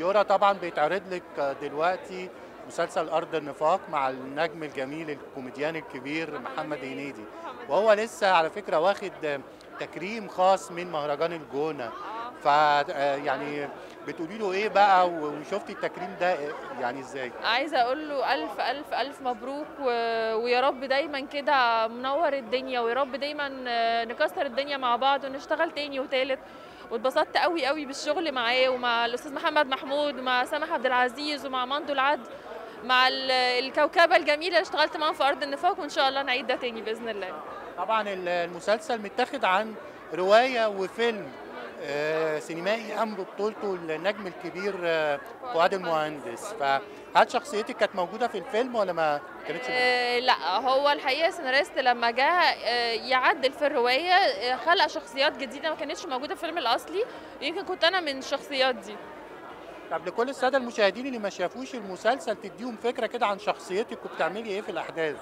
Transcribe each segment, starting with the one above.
دكتوره طبعا بيتعرض لك دلوقتي مسلسل ارض النفاق مع النجم الجميل الكوميديان الكبير محمد هنيدي وهو لسه على فكره واخد تكريم خاص من مهرجان الجونه ف يعني بتقولي له ايه بقى وشفتي التكريم ده يعني ازاي عايزه اقول له الف الف الف مبروك و... ويا رب دايما كده منور الدنيا ويا رب دايما نكسر الدنيا مع بعض ونشتغل تاني وتالت واتبسطت قوي قوي بالشغل معاه ومع الاستاذ محمد محمود ومع سامح عبد العزيز ومع مندو العد مع الكوكبه الجميله اللي اشتغلت معاهم في ارض النفاق وان شاء الله نعيد ده تاني باذن الله طبعا المسلسل متاخد عن روايه وفيلم آه سينمائي قام ببطولته النجم الكبير آه فؤاد المهندس فهل شخصيتك كانت موجوده في الفيلم ولا ما كانتش آه لا هو الحقيقه السيناريست لما جه يعدل في الروايه خلق شخصيات جديده ما كانتش موجوده في الفيلم الاصلي يمكن كنت انا من الشخصيات دي طب لكل الساده المشاهدين اللي ما شافوش المسلسل تديهم فكره كده عن شخصيتك وبتعملي ايه في الاحداث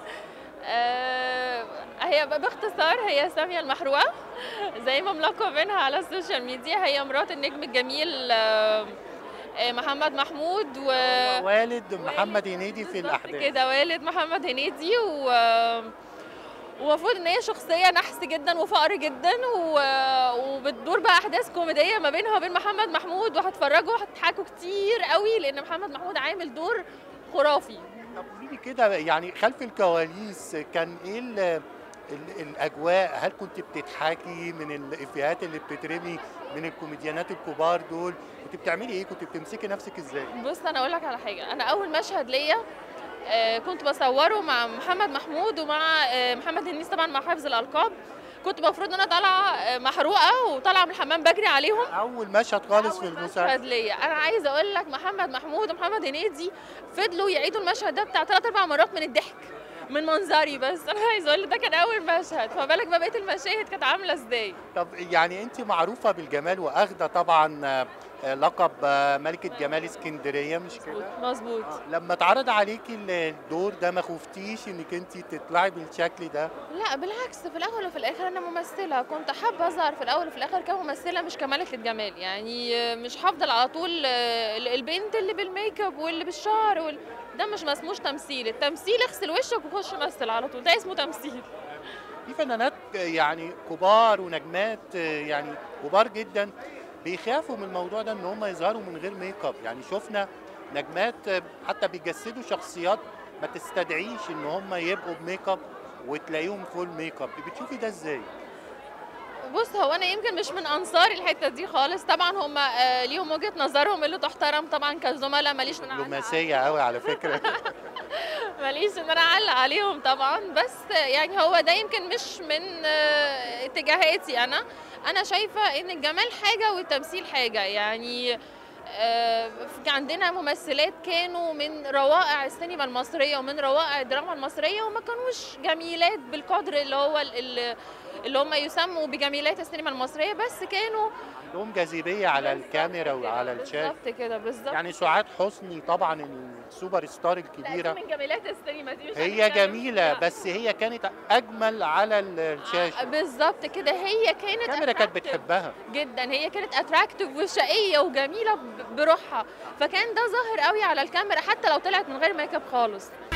آه هي باختصار هي سامية المحروقة زي ما ملقبينها على السوشيال ميديا هي مرات النجم الجميل آه محمد محمود و والد محمد هنيدي في الاحداث كده والد محمد هنيدي و ومفروض ان هي شخصيه نحس جدا وفقر جدا و... وبتدور بقى احداث كوميديه ما بينها وبين محمد محمود وهتفرجوا وهتضحكوا كتير قوي لان محمد محمود عامل دور خرافي طب قولي لي كده يعني خلف الكواليس كان ايه ال ال الاجواء هل كنت بتضحكي من الافيهات اللي بتترمي من الكوميديانات الكبار دول كنت بتعملي ايه كنت بتمسكي نفسك ازاي بص انا اقول لك على حاجه انا اول مشهد ليا آه كنت بصوره مع محمد محمود ومع آه محمد هنيس طبعا مع حفظ الالقاب كنت المفروض ان انا طالعه آه محروقه وطالعه من الحمام بجري عليهم اول مشهد خالص في المسلسل مشهد ليا انا عايزه اقول لك محمد محمود ومحمد هنيدي فضلوا يعيدوا المشهد ده بتاع ثلاث اربع مرات من الضحك من منظري بس انا عايزه اقول ده كان اول مشهد فما بالك بقى بقيه المشاهد كانت عامله ازاي طب يعني انت معروفه بالجمال واخده طبعا لقب ملكه جمال اسكندريه مش كده مظبوط لما اتعرض عليكي الدور ده ما خفتيش انك انت تطلعي بالشكل ده لا بالعكس في الاول وفي الاخر انا ممثله كنت حابه اظهر في الاول وفي الاخر كممثله مش كملكه جمال يعني مش هفضل على طول البنت اللي بالميك اب واللي بالشعر وال... ده مش ما اسموش تمثيل التمثيل اغسل وشك وخش مثل على طول ده اسمه تمثيل في فنانات يعني كبار ونجمات يعني كبار جدا بيخافوا من الموضوع ده ان هم يظهروا من غير ميك اب يعني شفنا نجمات حتى بيجسدوا شخصيات ما تستدعيش ان هم يبقوا بميك اب وتلاقيهم فول ميك اب بتشوفي ده ازاي بص هو انا يمكن مش من انصار الحته دي خالص طبعا هم آه ليهم وجهه نظرهم اللي تحترم طبعا كزملاء ماليش من دبلوماسيه قوي على فكره ماليش ان انا اعلق عليهم طبعا بس يعني هو ده يمكن مش من آه اتجاهاتي انا انا شايفه ان الجمال حاجه والتمثيل حاجه يعني آه عندنا ممثلات كانوا من روائع السينما المصريه ومن روائع الدراما المصريه وما كانوش جميلات بالقدر اللي هو اللي هم يسموا بجميلات السينما المصريه بس كانوا عندهم جاذبيه على الكاميرا وعلى الشاشه بالظبط كده بالظبط يعني سعاد حسني طبعا السوبر ستار الكبيره من جميلات السينما دي مش هي جميله بس هي كانت اجمل على الشاشه بالظبط كده هي كانت الكاميرا كانت بتحبها جدا هي كانت اتراكتيف وشقيه وجميله بروحها فكان ده ظاهر قوي على الكاميرا حتى لو طلعت من غير ميك اب خالص